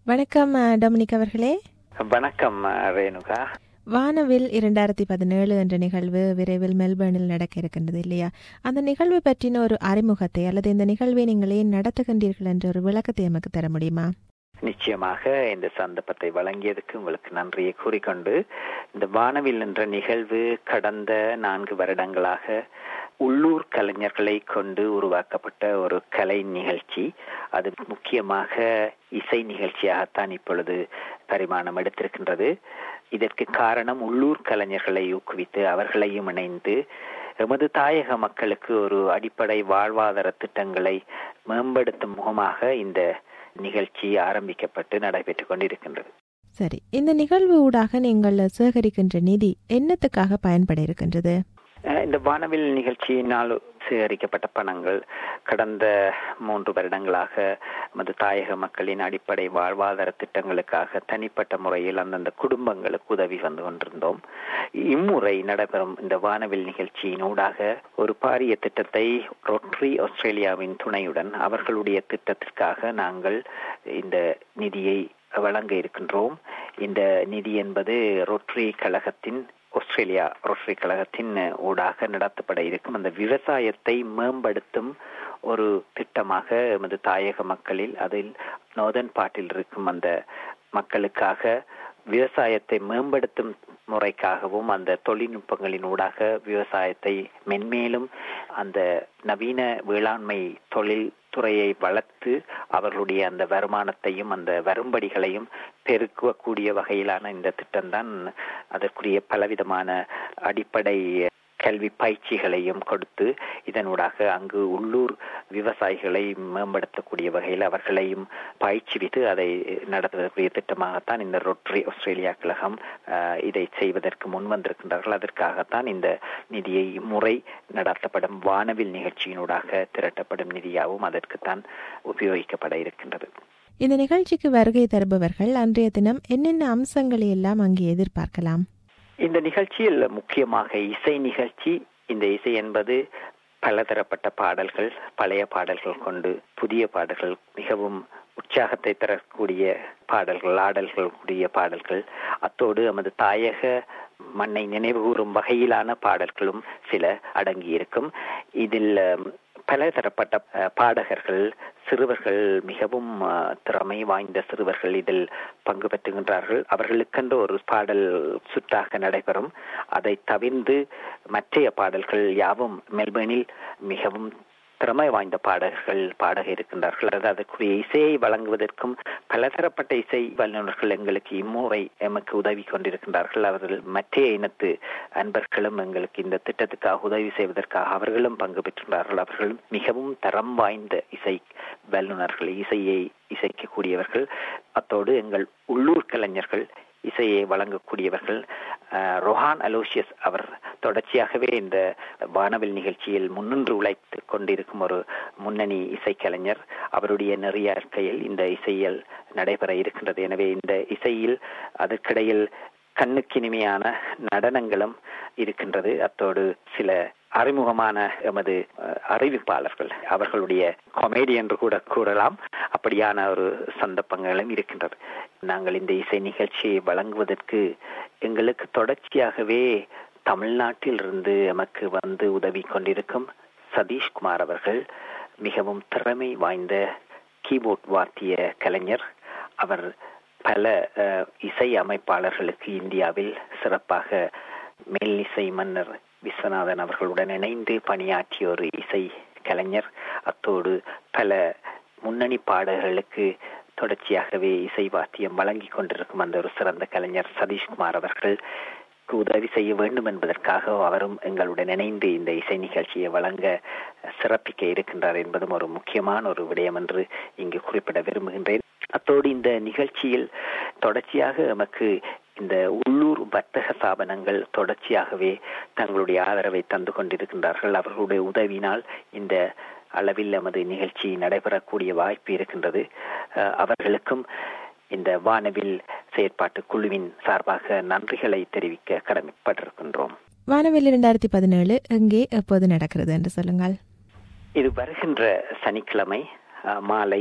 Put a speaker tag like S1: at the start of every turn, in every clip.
S1: வணக்கம் அஹ், டொமினிக் அவர்களே
S2: வணக்கம் ரேணுகா
S1: வானவில் இரண்டாயிரத்தி பதினேழு என்ற நிகழ்வு விரைவில் மெல்பர்னில் நடக்க இருக்கின்றது இல்லையா அந்த நிகழ்வு பற்றின ஒரு அறிமுகத்தை அல்லது இந்த நிகழ்வை நீங்கள் ஏன் நடத்துகின்றீர்கள் என்ற ஒரு விளக்கத்தை நமக்கு தர முடியுமா
S2: நிச்சயமாக இந்த சந்தர்ப்பத்தை வழங்கியதுக்கு உங்களுக்கு நன்றியை கூறிக்கொண்டு இந்த வானவில் என்ற நிகழ்வு கடந்த நான்கு வருடங்களாக உள்ளூர் கலைஞர்களை கொண்டு உருவாக்கப்பட்ட ஒரு கலை நிகழ்ச்சி அது முக்கியமாக இசை நிகழ்ச்சியாகத்தான் இப்பொழுது பரிமாணம் எடுத்திருக்கின்றது இதற்கு காரணம் உள்ளூர் கலைஞர்களை ஊக்குவித்து அவர்களையும் இணைந்து எமது தாயக மக்களுக்கு ஒரு அடிப்படை வாழ்வாதார திட்டங்களை மேம்படுத்தும் முகமாக இந்த நிகழ்ச்சி ஆரம்பிக்கப்பட்டு நடைபெற்றுக் கொண்டிருக்கின்றது
S1: சரி இந்த நிகழ்வு ஊடாக நீங்கள் சேகரிக்கின்ற நிதி என்னத்துக்காக பயன்பட இருக்கின்றது
S2: அஹ் இந்த வானவில் நிகழ்ச்சியினால் சேகரிக்கப்பட்ட பணங்கள் கடந்த மூன்று வருடங்களாக நமது தாயக மக்களின் அடிப்படை வாழ்வாதார திட்டங்களுக்காக தனிப்பட்ட முறையில் அந்தந்த குடும்பங்களுக்கு உதவி வந்து கொண்டிருந்தோம் இம்முறை நடைபெறும் இந்த வானவில் நிகழ்ச்சியின் ஊடாக ஒரு பாரிய திட்டத்தை ரொட்ரி ஆஸ்திரேலியாவின் துணையுடன் அவர்களுடைய திட்டத்திற்காக நாங்கள் இந்த நிதியை வழங்க இருக்கின்றோம் இந்த நிதி என்பது ரொட்ரி கழகத்தின் ஆஸ்திரேலியா ரோட்டரி கழகத்தின் ஊடாக நடத்தப்பட இருக்கும் அந்த விவசாயத்தை மேம்படுத்தும் ஒரு திட்டமாக எமது தாயக மக்களில் அதில் நோதன் பாட்டில் இருக்கும் அந்த மக்களுக்காக விவசாயத்தை மேம்படுத்தும் முறைக்காகவும் அந்த தொழில்நுட்பங்களின் ஊடாக விவசாயத்தை மென்மேலும் அந்த நவீன வேளாண்மை தொழில் துறையை வளர்த்து அவர்களுடைய அந்த வருமானத்தையும் அந்த வரும்படிகளையும் பெருக்கக்கூடிய வகையிலான இந்த திட்டம்தான் அதற்குரிய பலவிதமான அடிப்படை கல்வி பயிற்சிகளையும் கொடுத்து இதனூடாக அங்கு உள்ளூர் விவசாயிகளை மேம்படுத்தக்கூடிய வகையில் அவர்களையும் பயிற்சிவித்து அதை நடத்துவதற்குரிய திட்டமாகத்தான் இந்த ரொட்டரி ஆஸ்திரேலியா கழகம் அஹ், இதை செய்வதற்கு முன் வந்திருக்கின்றார்கள் அதற்காகத்தான் இந்த நிதியை முறை நடத்தப்படும் வானவில் நிகழ்ச்சியினூடாக திரட்டப்படும் நிதியாகவும் அதற்குத்தான் உபயோகிக்கப்பட இருக்கின்றது
S1: இந்த நிகழ்ச்சிக்கு வருகை தருபவர்கள் அன்றைய தினம் என்னென்ன அம்சங்களை எல்லாம் அங்கே எதிர்பார்க்கலாம்
S2: இந்த நிகழ்ச்சியில் முக்கியமாக இசை நிகழ்ச்சி இந்த இசை என்பது பலதரப்பட்ட பாடல்கள் பழைய பாடல்கள் கொண்டு புதிய பாடல்கள் மிகவும் உற்சாகத்தை தரக்கூடிய பாடல்கள் ஆடல்கள் கூடிய பாடல்கள் அத்தோடு நமது தாயக மண்ணை நினைவுகூரும் வகையிலான பாடல்களும் சில அடங்கியிருக்கும் இதில் அஹ், பலதரப்பட்ட அஹ், பாடகர்கள் சிறுவர்கள் மிகவும் அஹ், திறமை வாய்ந்த சிறுவர்கள் இதில் பங்கு பெற்றுகின்றார்கள் அவர்களுக்கென்று ஒரு பாடல் சுற்றாக நடைபெறும் அதை தவிர்ந்து மற்றைய பாடல்கள் யாவும் மெல்பர்னில் மிகவும் திறமை வாய்ந்த பாடகர்கள் பாடக இருக்கின்றார்கள் அதாவது அதற்குரிய இசையை வழங்குவதற்கும் பலதரப்பட்ட இசை வல்லுநர்கள் எங்களுக்கு இம்முறை எமக்கு உதவி கொண்டிருக்கின்றார்கள் அவர்கள் மற்றைய இனத்து அன்பர்களும் எங்களுக்கு இந்த திட்டத்துக்காக உதவி செய்வதற்காக அவர்களும் பங்கு பெற்றுள்ளார்கள் அவர்களும் மிகவும் தரம் வாய்ந்த இசை வல்லுநர்கள் இசையை இசைக்கக்கூடியவர்கள் அத்தோடு எங்கள் உள்ளூர் கலைஞர்கள் இசையை வழங்கக்கூடியவர்கள் அஹ், ரொஹான் அலோசியஸ் அவர் தொடர்ச்சியாகவே இந்த வானவில் நிகழ்ச்சியில் முன்னின்று உழைத்து கொண்டிருக்கும் ஒரு முன்னணி இசைக்கலைஞர் அவருடைய நிறைய இருக்கையில் இந்த இசையில் நடைபெற இருக்கின்றது எனவே இந்த இசையில் அதற்கிடையில் கண்ணுக்கினிமையான நடனங்களும் இருக்கின்றது அத்தோடு சில அறிமுகமான எமது அஹ், அறிவிப்பாளர்கள் அவர்களுடைய கொமேடி என்று கூட கூறலாம் அப்படியான ஒரு சந்தர்ப்பங்களும் இருக்கின்றது நாங்கள் இந்த இசை நிகழ்ச்சியை வழங்குவதற்கு எங்களுக்கு தொடர்ச்சியாகவே தமிழ்நாட்டில் இருந்து எமக்கு வந்து உதவி கொண்டிருக்கும் சதீஷ்குமார் அவர்கள் மிகவும் திறமை வாய்ந்த கீபோர்ட் வாத்திய கலைஞர் அவர் பல அஹ், இசை அமைப்பாளர்களுக்கு இந்தியாவில் சிறப்பாக மெல்லிசை மன்னர் விஸ்வநாதன் அவர்களுடன் இணைந்து பணியாற்றிய ஒரு இசை கலைஞர் அத்தோடு பல முன்னணி பாடல்களுக்கு தொடர்ச்சியாகவே இசை வாத்தியம் வழங்கி கொண்டிருக்கும் அந்த ஒரு சிறந்த கலைஞர் சதீஷ்குமார் அவர்கள் உதவி செய்ய வேண்டும் என்பதற்காக அவரும் எங்களுடன் இணைந்து இந்த இசை நிகழ்ச்சியை வழங்க சிறப்பிக்க இருக்கின்றார் என்பதும் ஒரு முக்கியமான ஒரு விடயம் என்று இங்கு குறிப்பிட விரும்புகின்றேன் அத்தோடு இந்த நிகழ்ச்சியில் தொடர்ச்சியாக நமக்கு இந்த உள்ளூர் வர்த்தக ஸ்தாபனங்கள் தொடர்ச்சியாகவே தங்களுடைய ஆதரவை தந்து கொண்டிருக்கின்றார்கள் அவர்களுடைய உதவினால் இந்த அளவில் நமது நிகழ்ச்சி நடைபெறக்கூடிய வாய்ப்பு இருக்கின்றது அஹ், அவர்களுக்கும் இந்த வானவில் செயற்பாட்டு குழுவின் சார்பாக நன்றிகளை தெரிவிக்க கடமைப்பட்டிருக்கின்றோம்
S1: வானவில் இரண்டாயிரத்தி பதினேழு எங்கே எப்போது நடக்கிறது என்று சொல்லுங்கள்
S2: இது வருகின்ற சனிக்கிழமை அஹ், மாலை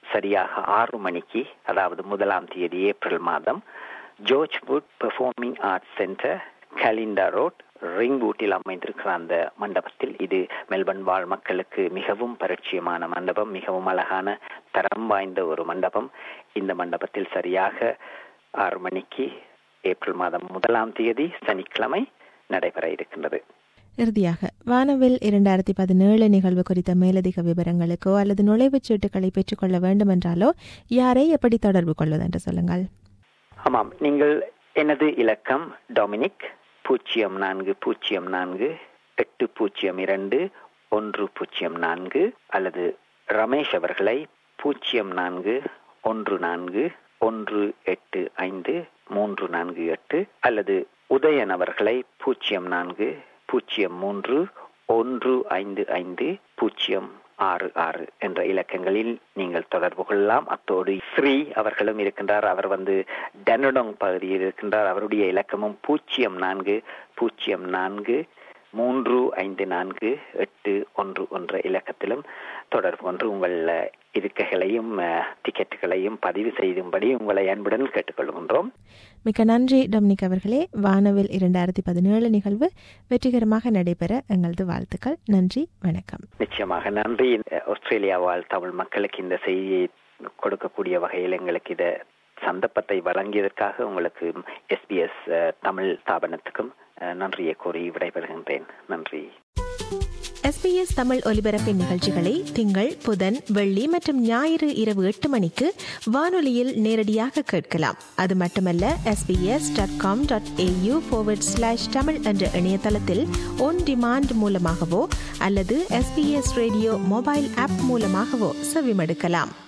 S2: சரியாக ஆறு மணிக்கு அதாவது முதலாம் தேதி ஏப்ரல் மாதம் George Wood performing arts centre Kalinda road ரிங்வூட்டில் அமைந்திருக்கிற அந்த மண்டபத்தில் இது மெல்பர்ன் வாழ் மக்களுக்கு மிகவும் பரிச்சயமான மண்டபம் மிகவும் அழகான தரம் வாய்ந்த ஒரு மண்டபம் இந்த மண்டபத்தில் சரியாக ஆறு மணிக்கு ஏப்ரல் மாதம் முதலாம் தேதி சனிக்கிழமை நடைபெற இருக்கின்றது
S1: இறுதியாக வானவில் இரண்டாயிரத்தி பதினேழு நிகழ்வு குறித்த மேலதிக விவரங்களுக்கோ அல்லது நுழைவுச் சீட்டுகளை பெற்றுக்கொள்ள வேண்டுமென்றாலோ யாரை எப்படி தொடர்பு கொள்வது என்று சொல்லுங்கள்
S2: ஆமாம் நீங்கள் எனது இலக்கம் டொமினிக் பூஜ்ஜியம் நான்கு பூஜ்ஜியம் நான்கு எட்டு பூஜ்ஜியம் இரண்டு ஒன்று பூஜ்ஜியம் நான்கு அல்லது ரமேஷ் அவர்களை பூஜ்ஜியம் நான்கு ஒன்று நான்கு ஒன்று எட்டு ஐந்து மூன்று நான்கு எட்டு அல்லது உதயன் அவர்களை பூஜ்ஜியம் நான்கு பூஜ்ஜியம் மூன்று ஒன்று ஐந்து ஐந்து பூஜ்ஜியம் ஆறு ஆறு என்ற இலக்கங்களில் நீங்கள் தொடர்பு கொள்ளலாம் அத்தோடு ஸ்ரீ அவர்களும் இருக்கின்றார் அவர் வந்து டனடோங் பகுதியில் இருக்கின்றார் அவருடைய இலக்கமும் பூஜ்ஜியம் நான்கு பூஜ்ஜியம் நான்கு மூன்று ஐந்து நான்கு எட்டு ஒன்று ஒன்ற இலக்கத்திலும் தொடர்பு கொண்டு உங்கள் இருக்கைகளையும் டிக்கெட்டுகளையும் பதிவு செய்யும்படி உங்களை அன்புடன் கேட்டுக்கொள்கின்றோம்
S1: மிக்க நன்றி டொமினிக் அவர்களே வானவில் இரண்டாயிரத்தி பதினேழு நிகழ்வு வெற்றிகரமாக நடைபெற எங்களது வாழ்த்துக்கள் நன்றி வணக்கம்
S2: நிச்சயமாக நன்றி ஆஸ்திரேலியா வாழ் தமிழ் மக்களுக்கு இந்த செய்தியை கொடுக்கக்கூடிய வகையில் எங்களுக்கு இத சந்தர்ப்பத்தை வழங்கியதற்காக உங்களுக்கு எஸ்பிஎஸ் தமிழ் ஸ்தாபனத்துக்கும் நன்றியை கூறி விடைபெறுகின்றேன் நன்றி
S1: எஸ்பிஎஸ் தமிழ் ஒலிபரப்பின் நிகழ்ச்சிகளை திங்கள் புதன் வெள்ளி மற்றும் ஞாயிறு இரவு எட்டு மணிக்கு வானொலியில் நேரடியாக கேட்கலாம் அது மட்டுமல்ல SBS dot com dot AU forward slash Tamil என்ற இணையதளத்தில் ஒன் டிமாண்ட் மூலமாகவோ அல்லது எஸ்பிஎஸ் ரேடியோ மொபைல் ஆப் மூலமாகவோ செவிமடுக்கலாம்